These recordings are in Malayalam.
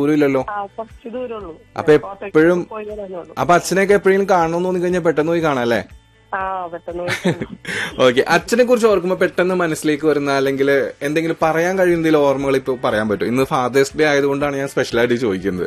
ദൂരമില്ലല്ലോ ആ കുറച്ച് ദൂരമുള്ളൂ അപ്പൊ എപ്പോഴും പോയി വരാനുള്ളൂ അപ്പൊ അച്ഛനെയൊക്കെ എപ്പോഴെങ്കിലും കാണണമെന്ന് തോന്നി കഴിഞ്ഞാൽ പെട്ടെന്ന് പോയി കാണാം അല്ലേ ആ പെട്ടെന്ന് പോയി കാണും. ഓക്കെ അച്ഛനെ കുറിച്ച് ഓർക്കുമ്പോ പെട്ടെന്ന് മനസ്സിലേക്ക് വരുന്ന അല്ലെങ്കിൽ എന്തെങ്കിലും പറയാൻ കഴിയുന്ന ഓർമ്മകൾ ഇപ്പൊ പറയാൻ പറ്റും ഇന്ന് ഫാദേഴ്സ് ഡേ ആയതുകൊണ്ടാണ് ഞാൻ സ്പെഷ്യലായിട്ട് ചോദിക്കുന്നത്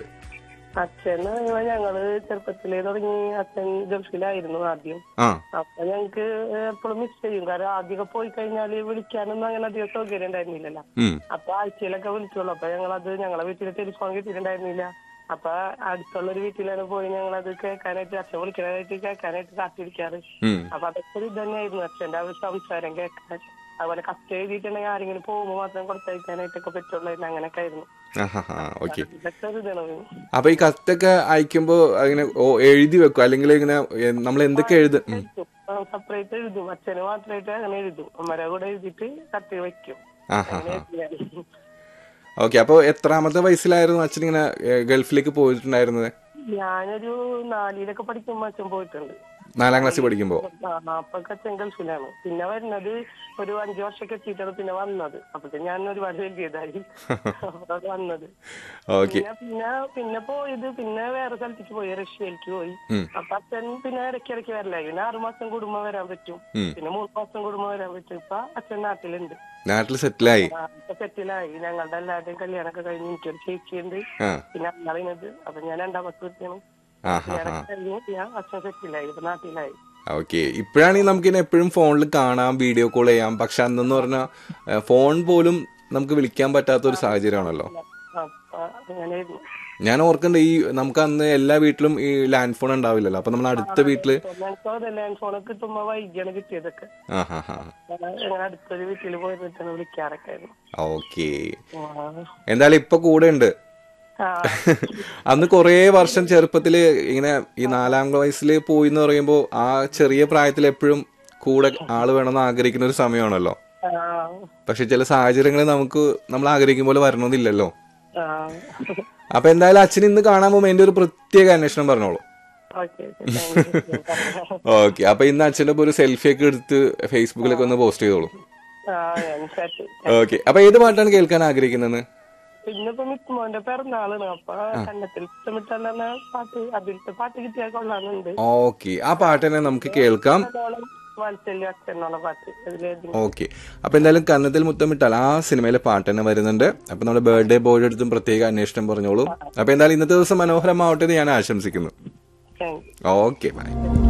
അച്ഛൻ ഞങ്ങള് ചെറുപ്പത്തിലേ തുടങ്ങി അച്ഛൻ ഗൾഫിലായിരുന്നു ആദ്യം ആ അപ്പൊ ഞങ്ങക്ക് എപ്പോഴും മിസ് ചെയ്യും കാരണം ആദ്യമൊക്കെ പോയി കഴിഞ്ഞാല് വിളിക്കാനൊന്നും അങ്ങനെ അധികം സൗകര്യം ഉണ്ടായിരുന്നില്ലല്ലോ ഉം അപ്പൊ ആഴ്ചയിലൊക്കെ വിളിക്കുള്ളൂ അപ്പൊ ഞങ്ങളത് ഞങ്ങളെ വീട്ടിൽ ടെലിഫോൺ കിട്ടിയിട്ടുണ്ടായിരുന്നില്ല അപ്പൊ അടുത്തുള്ള ഒരു വീട്ടിലാണ് പോയി ഞങ്ങളത് കേൾക്കാനായിട്ട് അച്ഛൻ വിളിക്കാനായിട്ട് കേൾക്കാനായിട്ട് കാത്തിരിക്കാറ് ഉം അപ്പൊ അതൊക്കെ ഒരു ഇത് തന്നെയായിരുന്നു അച്ഛന്റെ ആ ഒരു സംസാരം കേൾക്കാൻ അതുപോലെ കത്ത് എഴുതിയിട്ടുണ്ടെങ്കിൽ ആരെങ്കിലും പോകുമ്പോൾ മാത്രം കൊടുത്തയക്കാനായിട്ടൊക്കെ പറ്റുള്ളായിരുന്നു അങ്ങനെയൊക്കെ ആയിരുന്നു ആഹാ ഓക്കെ ഇതൊക്കെ ഒരു ഇതാണ് അപ്പൊ ഈ കത്തൊക്കെ അയക്കുമ്പോ അങ്ങനെ ഓ, എഴുതി വെക്കും അല്ലെങ്കിൽ ഇങ്ങനെ നമ്മൾ എന്തൊക്കെ എഴുതും ഉം. സെപ്പറേറ്റ് എഴുതും അച്ഛന് മാത്രമായിട്ട് അങ്ങനെ എഴുതും അമ്മരെ കൂടെ എഴുതിയിട്ട് കത്തി വെക്കും ആഹാ അങ്ങനെ എഴുതി ഞാൻ. ഓക്കെ അപ്പൊ എത്രാമത്തെ വയസ്സിലായിരുന്നു അച്ഛൻ ഇങ്ങനെ ഏ, ഗൾഫിലേക്ക് പോയിട്ടുണ്ടായിരുന്നത് ഞാനൊരു നാലിലൊക്കെ പഠിക്കുമ്പോ അച്ഛൻ പോയിട്ടുണ്ട് നാലാം ക്ലാസ്സിൽ പഠിക്കുമ്പോ ആ, അപ്പൊ അച്ഛൻ ഗൾഫിലാണ് പിന്നെ വരുന്നത് ഒരു അഞ്ചു വർഷമൊക്കെ എത്തിയിട്ടാണ് പിന്നെ വന്നത് അപ്പൊ ഞാൻ ഒരുപാട് വലിയതായി അപ്പൊ വന്നത് ഓക്കെ പിന്നെ പിന്നെ പിന്നെ പോയത് പിന്നെ വേറെ സ്ഥലത്തേക്ക് പോയി റഷ്യയിലേക്ക് പോയി ഉം. അപ്പൊ അച്ഛൻ പിന്നെ ഇടയ്ക്ക് ഇടയ്ക്ക് വരലായി പിന്നെ ആറു മാസം കൂടുമ്പോ വരാൻ പറ്റും ഉം. പിന്നെ മൂന്ന് മാസം കൂടുമ്പോ വരാൻ പറ്റും ഇപ്പൊ അച്ഛൻ നാട്ടിലുണ്ട് നാട്ടിൽ സെറ്റിലായി ആ, ഇപ്പൊ സെറ്റിലായി ഞങ്ങളുടെ എല്ലാവരുടെയും കല്യാണമൊക്കെ കഴിഞ്ഞ് എനിക്കൊരു ചേച്ചിയുണ്ട് ആ പിന്നെ അന്നാളിനത് അപ്പൊ ഞാൻ രണ്ടാമത്തെ കുട്ടിയാണ് ആഹാ കല്യാണം കഴിഞ്ഞ് ഞാൻ അച്ഛൻ സെറ്റിലായി ഇപ്പൊ നാട്ടിലായി ഓക്കെ ഇപ്പോഴാണെങ്കിൽ നമുക്കിനെ എപ്പോഴും ഫോണിൽ കാണാം വീഡിയോ കോൾ ചെയ്യാം പക്ഷെ അന്നെന്ന് പറഞ്ഞാൽ ഫോൺ പോലും നമുക്ക് വിളിക്കാൻ പറ്റാത്ത ഒരു സാഹചര്യമാണല്ലോ അപ്പൊ അങ്ങനെയായിരുന്നു ഞാൻ ഓർക്കുന്നുണ്ട് ഈ നമുക്ക് അന്ന് എല്ലാ വീട്ടിലും ഈ ലാൻഡ് ഫോൺ ഉണ്ടാവില്ലല്ലോ അപ്പൊ നമ്മൾ അടുത്ത വീട്ടില് ഞങ്ങൾക്ക് അതെ ലാൻഡ് ഫോണൊക്കെ കിട്ടുമ്പോ വൈകിയാണ് കിട്ടിയതൊക്കെ ആ ഹാ ഹാ ഞങ്ങൾ അടുത്തൊരു വീട്ടിൽ പോയിരുന്നിട്ടാണ് വിളിക്കാറൊക്കെ ആയിരുന്നു ഓക്കെ ആ. എന്തായാലും ഇപ്പൊ കൂടെ ഉണ്ട് ആ അന്ന് കുറേ വർഷം ചെറുപ്പത്തില് ഇങ്ങനെ ഈ നാലാം വയസ്സിൽ പോയി എന്ന് പറയുമ്പോൾ ആ ചെറിയ പ്രായത്തിൽ എപ്പോഴും കൂടെ ആള് വേണമെന്ന് ആഗ്രഹിക്കുന്ന ഒരു സമയമാണല്ലോ ആ പക്ഷെ ചില സാഹചര്യങ്ങൾ നമുക്ക് നമ്മൾ ആഗ്രഹിക്കും പോലെ വരണമെന്നില്ലല്ലോ ആ അപ്പൊ എന്തായാലും അച്ഛൻ ഇന്ന് കാണാൻ പോകുമ്പോൾ എന്റെ ഒരു പ്രത്യേക അന്വേഷണം പറഞ്ഞോളൂ okay okay thank you okay അപ്പൊ ഇന്ന് അച്ഛന്റെ ഒപ്പം ഒരു സെൽഫി ഒക്കെ എടുത്ത് ഫേസ്ബുക്കിലൊക്കെ ഒന്ന് പോസ്റ്റ് ചെയ്തോളൂ ആ ഞാൻ സെറ്റ് ഓക്കെ അപ്പൊ ഏത് പാട്ടാണ് കേൾക്കാൻ ആഗ്രഹിക്കുന്നത് പിന്നിപ്പോ മിക്കുമോന്റെ പിറന്നാളാണ് അപ്പൊ കണ്ണത്തിൽ ഇഷ്ടമിട്ടുള്ള പാട്ട് അതിലത്തെ പാട്ട് കിട്ടിയാൽ കൊള്ളാന്നുണ്ട് ഓക്കെ ആ പാട്ട് തന്നെ നമുക്ക് കേൾക്കാം അതോളം വാത്സല്യ അച്ഛനുള്ള പാട്ട് അതിലേത് ഓക്കെ അപ്പൊ എന്തായാലും കന്നത്തിൽ മുത്തമിട്ടാൽ ആ സിനിമയിലെ പാട്ട് തന്നെ വരുന്നുണ്ട് അപ്പൊ നമ്മുടെ ബർത്ത്ഡേ ബോയുടെ അടുത്തും പ്രത്യേക അന്വേഷണം പറഞ്ഞോളൂ അപ്പൊ എന്തായാലും ഇന്നത്തെ ദിവസം മനോഹരമാവട്ടെ എന്ന് ഞാൻ ആശംസിക്കുന്നു താങ്ക് യു ഓക്കെ ബൈ